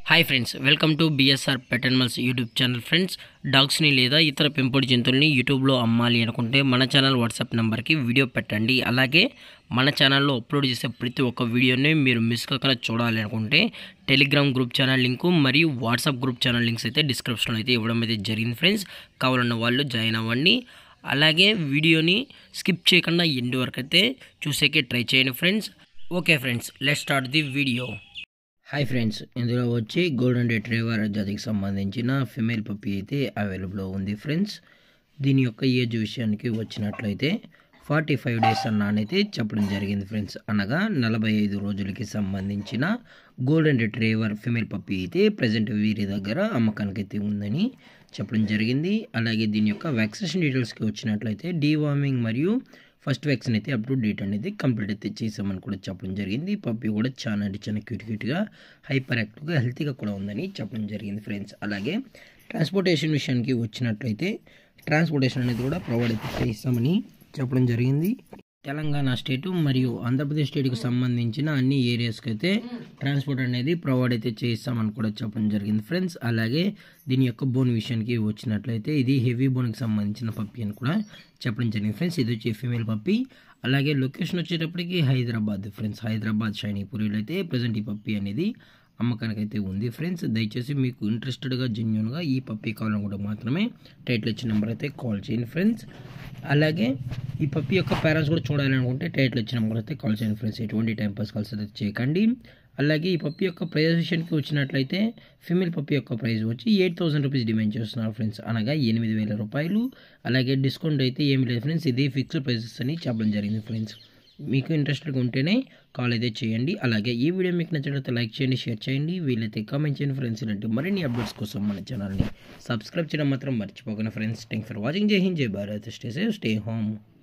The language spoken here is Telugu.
hi friends welcome to BSR pet animals YouTube channel friends డాగ్స్ని లేదా ఇతర పెంపుడు జంతువుల్ని యూట్యూబ్లో అమ్మాలి అనుకుంటే మన ఛానల్ వాట్సాప్ నెంబర్కి వీడియో పెట్టండి అలాగే మన ఛానల్లో అప్లోడ్ చేసే ప్రతి ఒక్క వీడియోని మీరు మిస్ కాకుండా చూడాలి అనుకుంటే టెలిగ్రామ్ గ్రూప్ ఛానల్ లింకు మరియు వాట్సాప్ గ్రూప్ ఛానల్ లింక్స్ అయితే డిస్క్రిప్షన్లో అయితే ఇవ్వడం అయితే జరిగింది ఫ్రెండ్స్ కావాలన్న వాళ్ళు జాయిన్ అవ్వండి అలాగే వీడియోని స్కిప్ చేయకుండా ఎండ్ వరకు అయితే చూసేకే ట్రై చేయండి friends okay friends let start the video hi friends ఇందులో వచ్చి గోల్డెన్ రిట్రీవర్ జాతికి సంబంధించిన ఫిమేల్ పప్పీ అయితే అవైలబుల్లో ఉంది ఫ్రెండ్స్ దీని యొక్క ఏజ్ విషయానికి వచ్చినట్లయితే ఫార్టీ ఫైవ్ డేస్ అన్నానైతే చెప్పడం జరిగింది ఫ్రెండ్స్ అనగా నలభై ఐదు రోజులకి సంబంధించిన గోల్డెన్ రిట్రీవర్ ఫిమేల్ పప్పీ అయితే ప్రజెంట్ వీరి దగ్గర అమ్మకానికి అయితే ఉందని చెప్పడం జరిగింది అలాగే దీని యొక్క వ్యాక్సినేషన్ డీటెయిల్స్కి వచ్చినట్లయితే డీవార్మింగ్ మరియు ఫస్ట్ వ్యాక్సిన్ అయితే అప్ టు డేట్ అనేది కంప్లీట్ అయితే చేసామని కూడా చెప్పడం జరిగింది పప్పి కూడా చాలా అంటే చాలా క్యూట్ క్యూట్గా హైపర్ యాక్టివ్గా హెల్తీగా కూడా ఉందని చెప్పడం జరిగింది ఫ్రెండ్స్ అలాగే ట్రాన్స్పోర్టేషన్ విషయానికి వచ్చినట్లయితే ట్రాన్స్పోర్టేషన్ అనేది కూడా ప్రొవైడ్ అయితే చేస్తామని చెప్పడం జరిగింది తెలంగాణ స్టేటు మరియు ఆంధ్రప్రదేశ్ స్టేట్కి సంబంధించిన అన్ని ఏరియాస్కి అయితే ట్రాన్స్పోర్ట్ అనేది ప్రొవైడ్ అయితే చేస్తామని కూడా చెప్పడం జరిగింది ఫ్రెండ్స్ అలాగే దీని యొక్క బోన్ విషయానికి వచ్చినట్లయితే ఇది హెవీ బోన్కి సంబంధించిన పప్పి అని కూడా చెప్పడం జరిగింది ఫ్రెండ్స్ ఇది వచ్చి ఫీమేల్ పప్పి అలాగే లొకేషన్ వచ్చేటప్పటికి హైదరాబాద్ ఫ్రెండ్స్ హైదరాబాద్ షైనీపూరిలో అయితే ప్రజెంట్ ఈ పప్పి అనేది అమ్మకానికి అయితే ఉంది ఫ్రెండ్స్ దయచేసి మీకు ఇంట్రెస్టెడ్గా జెన్యున్గా ఈ పప్పీ కావాలనుకుంటే మాత్రమే టైటిల్ వచ్చిన నెంబర్ అయితే కాల్ చేయండి ఫ్రెండ్స్ అలాగే ఈ పప్పీ యొక్క పేరెంట్స్ కూడా చూడాలనుకుంటే టైటిల్ వచ్చిన నెంబర్ అయితే కాల్ చేయండి ఫ్రెండ్స్ ఎటువంటి టైం పాస్ కాల్స్ అయితే చేయకండి అలాగే ఈ పప్పీ యొక్క ప్రైస్ విషయానికి వచ్చినట్లయితే ఫిమేల్ పప్పీ యొక్క ప్రైస్ వచ్చి ఎయిట్ థౌసండ్ రూపీస్ డిమాండ్ చేస్తున్నారు ఫ్రెండ్స్ అనగా ఎనిమిది వేల రూపాయలు అలాగే డిస్కౌంట్ అయితే ఏమి లేదు ఫ్రెండ్స్ ఇది ఫిక్స్డ్ ప్రైసెస్ అని చెప్పడం జరిగింది ఫ్రెండ్స్ మీకు ఇంట్రెస్టెడ్గా ఉంటేనే కాల్ అయితే చేయండి అలాగే ఈ వీడియో మీకు నచ్చినట్లయితే లైక్ చేయండి షేర్ చేయండి వీలైతే కామెంట్ చేయండి ఫ్రెండ్స్ ఇలాంటి మరిన్ని అప్డేట్స్ కోసం మన ఛానల్ని సబ్స్క్రైబ్ చేయడం మాత్రం మర్చిపోకండి ఫ్రెండ్స్ థ్యాంక్ ఫర్ వాచింగ్ జై హింద్ జై Bharat stay safe stay home